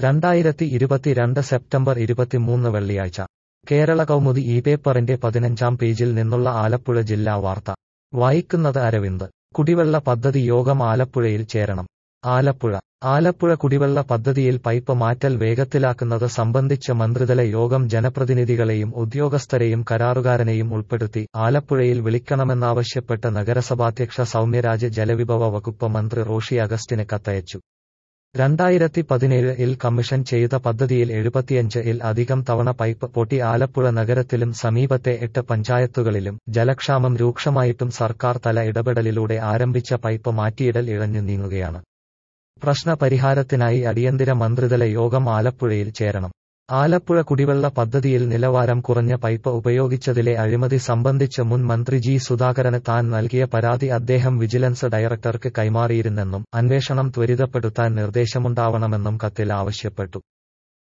രണ്ടായിരത്തി ഇരുപത്തിരണ്ട് സെപ്റ്റംബർ ഇരുപത്തിമൂന്ന് വെള്ളിയാഴ്ച കേരള കൗമുദി ഈ പേപ്പറിന്റെ പതിനഞ്ചാം പേജിൽ നിന്നുള്ള ആലപ്പുഴ ജില്ലാ വാർത്ത വായിക്കുന്നത് അരവിന്ദ് കുടിവെള്ള പദ്ധതി യോഗം ആലപ്പുഴയിൽ ചേരണം ആലപ്പുഴ ആലപ്പുഴ കുടിവെള്ള പദ്ധതിയിൽ പൈപ്പ് മാറ്റൽ വേഗത്തിലാക്കുന്നത് സംബന്ധിച്ച് മന്ത്രിതല യോഗം ജനപ്രതിനിധികളെയും ഉദ്യോഗസ്ഥരെയും കരാറുകാരനെയും ഉൾപ്പെടുത്തി ആലപ്പുഴയിൽ വിളിക്കണമെന്നാവശ്യപ്പെട്ട് നഗരസഭാധ്യക്ഷ സൗമ്യരാജ് ജലവിഭവ വകുപ്പ് മന്ത്രി റോഷി അഗസ്റ്റിന് കത്തയച്ചു രണ്ടായിരത്തി പതിനേഴ് ഇൽ കമ്മീഷൻ ചെയ്ത പദ്ധതിയിൽ എഴുപത്തിയഞ്ച് ഇൽ അധികം തവണ പൈപ്പ് പൊട്ടി ആലപ്പുഴ നഗരത്തിലും സമീപത്തെ എട്ട് പഞ്ചായത്തുകളിലും ജലക്ഷാമം രൂക്ഷമായിട്ടും സർക്കാർ തല ഇടപെടലിലൂടെ ആരംഭിച്ച പൈപ്പ് മാറ്റിയിടൽ ഇഴഞ്ഞു നീങ്ങുകയാണ് പ്രശ്ന പരിഹാരത്തിനായി അടിയന്തര മന്ത്രിതല യോഗം ആലപ്പുഴയിൽ ചേരണം ആലപ്പുഴ കുടിവെള്ള പദ്ധതിയിൽ നിലവാരം കുറഞ്ഞ പൈപ്പ് ഉപയോഗിച്ചതിലെ അഴിമതി സംബന്ധിച്ച് മുൻ മന്ത്രി ജി സുധാകരന് താൻ നൽകിയ പരാതി അദ്ദേഹം വിജിലൻസ് ഡയറക്ടർക്ക് കൈമാറിയിരുന്നെന്നും അന്വേഷണം ത്വരിതപ്പെടുത്താൻ നിർദ്ദേശമുണ്ടാവണമെന്നും കത്തിൽ ആവശ്യപ്പെട്ടു